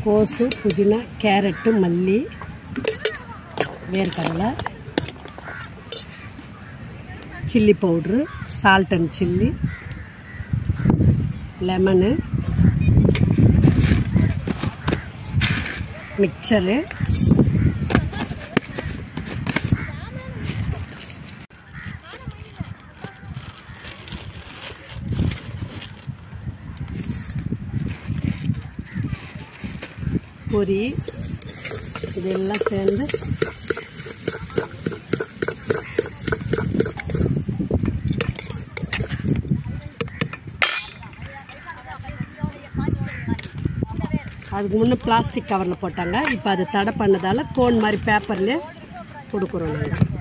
கோஸு புதினா கேரட்டு மல்லி வேர்க்கடலை chilli powder salt and chilli lemon mixture பொரி இதெல்லாம் சேர்ந்து அதுக்கு முன்னே பிளாஸ்டிக் கவரில் போட்டாங்க இப்போ அது தடை பண்ணதால் கோன் மாதிரி பேப்பர்லேயே கொடுக்குறோம் நாங்கள்